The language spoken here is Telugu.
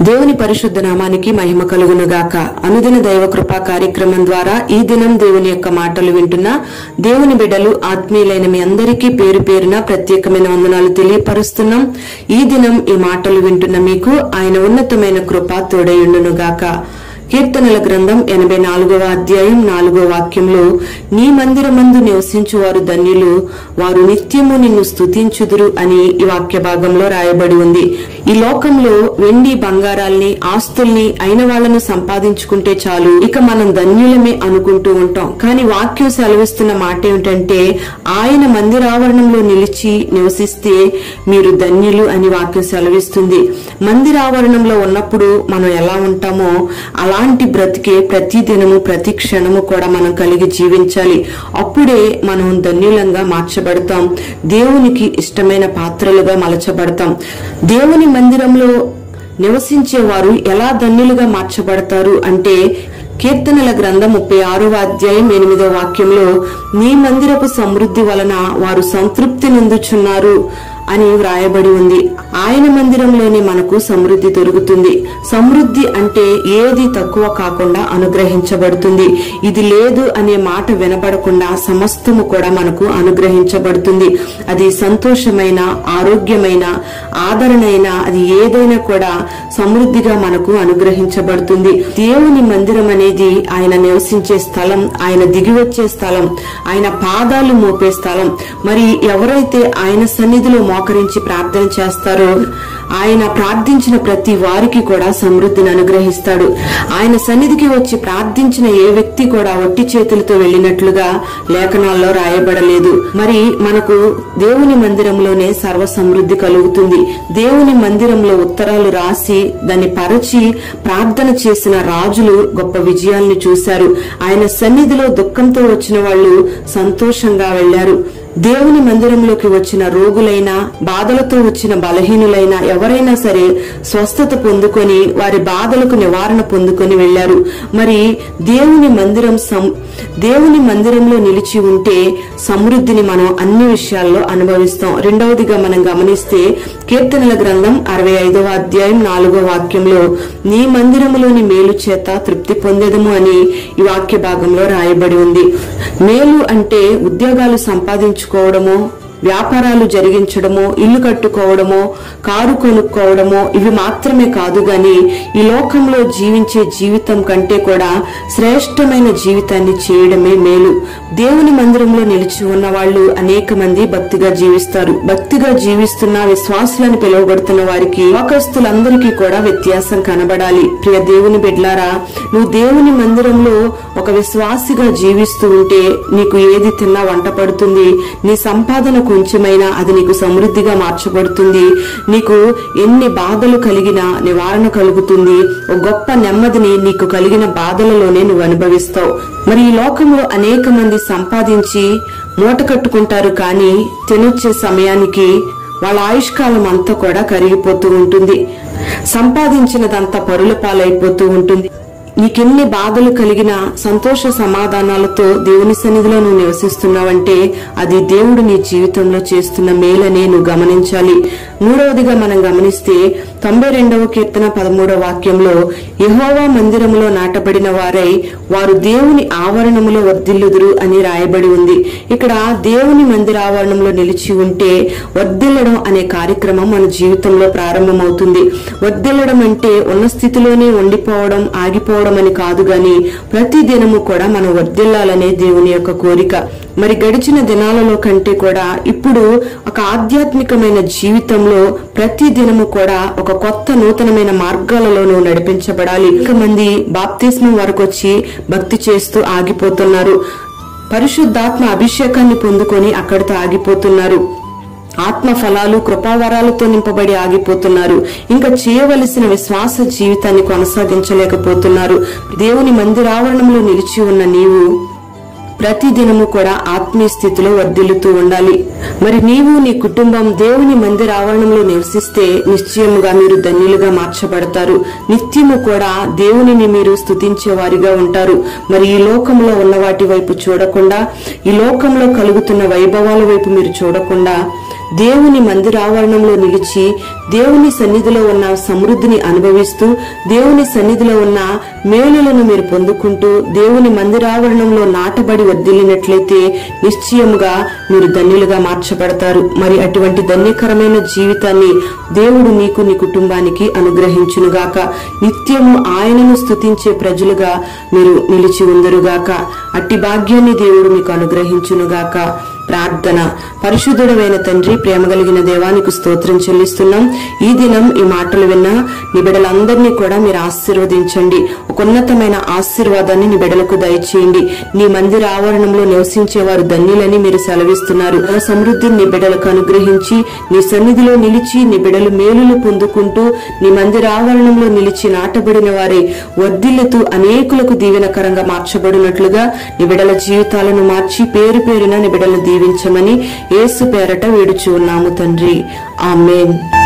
దేవుని పరిశుద్ధ నామానికి మహిమ కలుగునుగాక అనుదిన దైవ కృపా కార్యక్రమం ద్వారా ఈ దినం దేవుని యొక్క మాటలు వింటున్న దేవుని బిడ్డలు ఆత్మీయులైన మీ అందరికీ పేరు పేరున ప్రత్యేకమైన వందనాలు తెలియపరుస్తున్నాం ఈ దినం ఈ మాటలు వింటున్న మీకు ఆయన ఉన్నతమైన కృప తోడయుండునుగాక కీర్తనల గ్రంథం ఎనభై నాలుగవ అధ్యాయం నాలుగో వాక్యంలో నీ మందిరమందు నివసించు వారు ధన్యులు వారు నిత్యము నిన్ను స్తుతించుదురు అని ఈ వాక్య భాగంలో రాయబడి ఉంది ఈ లోకంలో వెండి బంగారాల్ని ఆస్తుల్ని అయిన వాళ్ళను సంపాదించుకుంటే చాలు ఇక మనం ధన్యులమే అనుకుంటూ ఉంటాం కానీ వాక్యం సెలవిస్తున్న మాట ఏమిటంటే ఆయన మందిరావరణంలో నిలిచి నివసిస్తే మీరు ధన్యులు అని వాక్యం సెలవిస్తుంది మందిరావరణంలో ఉన్నప్పుడు మనం ఎలా ఉంటామో అలాంటి బ్రతికే ప్రతి దినము ప్రతి క్షణము కూడా మనం కలిగి జీవించాలి అప్పుడే మనం ధన్యులంగా మార్చబడతాం దేవునికి ఇష్టమైన పాత్రలుగా మలచబడతాం దేవుని మందిరంలో నివసించే వారు ఎలా ధన్యులుగా మార్చబడతారు అంటే కీర్తనల గ్రంథం ముప్పై ఆరవ అధ్యాయం ఎనిమిదో వాక్యంలో నీ మందిరపు సమృద్ధి వలన వారు సంతృప్తి నిందుచున్నారు అని వ్రాయబడి ఉంది ఆయన మందిరంలోనే మనకు సమృద్ధి దొరుకుతుంది సమృద్ధి అంటే ఏది తక్కువ కాకుండా అనుగ్రహించబడుతుంది ఇది లేదు అనే మాట వినపడకుండా సమస్తము కూడా మనకు అనుగ్రహించబడుతుంది అది సంతోషమైన ఆరోగ్యమైన ఆదరణైన అది ఏదైనా కూడా సమృద్ధిగా మనకు అనుగ్రహించబడుతుంది దేవుని మందిరం అనేది ఆయన నివసించే స్థలం ఆయన దిగివచ్చే స్థలం ఆయన పాదాలు మోపే స్థలం మరి ఎవరైతే ఆయన సన్నిధిలో మోకరించి ప్రార్థన చేస్తారో ఆయన ప్రార్థించిన ప్రతి వారికి కూడా సమృద్ధిని అనుగ్రహిస్తాడు ఆయన సన్నిధికి వచ్చి ప్రార్థించిన ఏ వ్యక్తి కూడా ఒట్టి చేతులతో వెళ్ళినట్లుగా లేఖనాల్లో రాయబడలేదు మరి మనకు దేవుని మందిరంలోనే సర్వ సమృద్ధి కలుగుతుంది దేవుని మందిరంలో ఉత్తరాలు రాసి దాన్ని పరచి ప్రార్థన చేసిన రాజులు గొప్ప విజయాల్ని చూశారు ఆయన సన్నిధిలో దుఃఖంతో వచ్చిన వాళ్ళు సంతోషంగా వెళ్లారు దేవుని మందిరంలోకి వచ్చిన రోగులైనా బాధలతో వచ్చిన బలహీనులైనా ఎవరైనా సరే స్వస్థత పొందుకొని వారి బాధలకు నివారణ పొందుకొని వెళ్లారు మరి దేవుని మందిరం సం- దేవుని మందిరంలో నిలిచి ఉంటే సమృద్ధిని మనం అన్ని విషయాల్లో అనుభవిస్తాం రెండవదిగా మనం గమనిస్తే కీర్తనల గ్రంథం అరవై ఐదవ అధ్యాయం నాలుగో వాక్యంలో నీ మందిరములోని మేలు చేత తృప్తి పొందేదము అని ఈ వాక్య భాగంలో రాయబడి ఉంది మేలు అంటే ఉద్యోగాలు సంపాదించుకోవడమో వ్యాపారాలు జరిగించడమో ఇల్లు కట్టుకోవడమో కారు కొనుక్కోవడమో ఇవి మాత్రమే కాదు గాని ఈ లోకంలో జీవించే జీవితం కంటే కూడా శ్రేష్టమైన జీవితాన్ని చేయడమే మేలు దేవుని మందిరంలో నిలిచి ఉన్న వాళ్ళు అనేక మంది భక్తిగా జీవిస్తారు భక్తిగా జీవిస్తున్న విశ్వాసులను పిలువబడుతున్న వారికి లోకస్తులందరికీ కూడా వ్యత్యాసం కనబడాలి ప్రియ దేవుని బిడ్లారా నువ్వు దేవుని మందిరంలో ఒక విశ్వాసిగా జీవిస్తూ ఉంటే నీకు ఏది తిన్నా వంట పడుతుంది నీ సంపాదన కొంచెమైనా అది నీకు సమృద్ధిగా మార్చబడుతుంది నీకు ఎన్ని బాధలు కలిగినా నివారణ కలుగుతుంది ఒక గొప్ప నెమ్మదిని నీకు కలిగిన బాధలలోనే నువ్వు అనుభవిస్తావు మరి ఈ లోకంలో అనేక మంది సంపాదించి మూట కట్టుకుంటారు కానీ తినొచ్చే సమయానికి వాళ్ళ ఆయుష్కాలం అంతా కూడా కరిగిపోతూ ఉంటుంది సంపాదించినదంతా పరుల పాలైపోతూ ఉంటుంది నీకెన్ని బాధలు కలిగిన సంతోష సమాధానాలతో దేవుని సన్నిధిలో నువ్వు నివసిస్తున్నావంటే అది దేవుడు నీ జీవితంలో చేస్తున్న మేలనే నువ్వు గమనించాలి మూడవదిగా మనం గమనిస్తే తొంభై రెండవ కీర్తన పదమూడవ వాక్యంలో యహోవా మందిరములో నాటబడిన వారై వారు దేవుని ఆవరణములో వర్ధిల్లుదురు అని రాయబడి ఉంది ఇక్కడ దేవుని మందిర ఆవరణంలో నిలిచి ఉంటే వర్ధిల్లడం అనే కార్యక్రమం మన జీవితంలో ప్రారంభమవుతుంది వర్ధిల్లడం అంటే ఉన్న స్థితిలోనే ఉండిపోవడం ఆగిపోవడం అని కాదు గాని ప్రతి దినము కూడా మనం వర్ధిల్లాలనే దేవుని యొక్క కోరిక మరి గడిచిన దినాలలో కంటే కూడా ఇప్పుడు ఒక ఆధ్యాత్మికమైన జీవితంలో ప్రతి దినము కూడా ఒక కొత్త నూతనమైన మార్గాలలో నువ్వు నడిపించబడాలి ఇంకా మంది బాప్తిస్మం వరకు వచ్చి భక్తి చేస్తూ ఆగిపోతున్నారు పరిశుద్ధాత్మ అభిషేకాన్ని పొందుకొని అక్కడితో ఆగిపోతున్నారు ఆత్మ ఫలాలు కృపావరాలతో నింపబడి ఆగిపోతున్నారు ఇంకా చేయవలసిన విశ్వాస జీవితాన్ని కొనసాగించలేకపోతున్నారు దేవుని మందిరావరణంలో నిలిచి ఉన్న నీవు ప్రతి దినము కూడా ఆత్మీయ స్థితిలో వర్ధిల్లుతూ ఉండాలి మరి నీవు నీ కుటుంబం దేవుని మందిర ఆవరణంలో నివసిస్తే నిశ్చయముగా మీరు ధన్యులుగా మార్చబడతారు నిత్యము కూడా దేవునిని మీరు స్తుతించే వారిగా ఉంటారు మరి ఈ లోకంలో ఉన్న వాటి వైపు చూడకుండా ఈ లోకంలో కలుగుతున్న వైభవాల వైపు మీరు చూడకుండా దేవుని మందిరావరణంలో నిలిచి దేవుని సన్నిధిలో ఉన్న సమృద్ధిని అనుభవిస్తూ దేవుని సన్నిధిలో ఉన్న మేలులను మీరు పొందుకుంటూ దేవుని మందిరావరణంలో నాటబడి వర్ధిల్లినట్లయితే నిశ్చయముగా మీరు ధన్యులుగా మార్చబడతారు మరి అటువంటి ధన్యకరమైన జీవితాన్ని దేవుడు నీకు నీ కుటుంబానికి అనుగ్రహించునుగాక నిత్యము ఆయనను స్తుతించే ప్రజలుగా మీరు నిలిచి ఉందరుగాక అట్టి భాగ్యాన్ని దేవుడు మీకు అనుగ్రహించునుగాక ప్రార్థన పరిశుద్ధుడమైన తండ్రి ప్రేమ కలిగిన దేవానికి స్తోత్రం చెల్లిస్తున్నాం ఈ దినం ఈ మాటలు విన్న నీ బిడ్డలందరినీ కూడా మీరు ఆశీర్వదించండి ఒక ఉన్నతమైన ఆశీర్వాదాన్ని నీ బిడ్డలకు దయచేయండి నీ మందిర ఆవరణంలో నివసించే వారు ధన్యులని మీరు సెలవిస్తున్నారు ఆ సమృద్ధిని నీ బిడ్డలకు అనుగ్రహించి నీ సన్నిధిలో నిలిచి నీ బిడ్డలు మేలులు పొందుకుంటూ నీ మందిర ఆవరణంలో నిలిచి నాటబడిన వారే వర్ధిల్లుతూ అనేకులకు దీవెనకరంగా మార్చబడినట్లుగా నీ బిడ్డల జీవితాలను మార్చి పేరు పేరున నీ బిడ్డలను దీవించమని యేసు పేరట వేడుచు ఉన్నాము తండ్రి ఆమెన్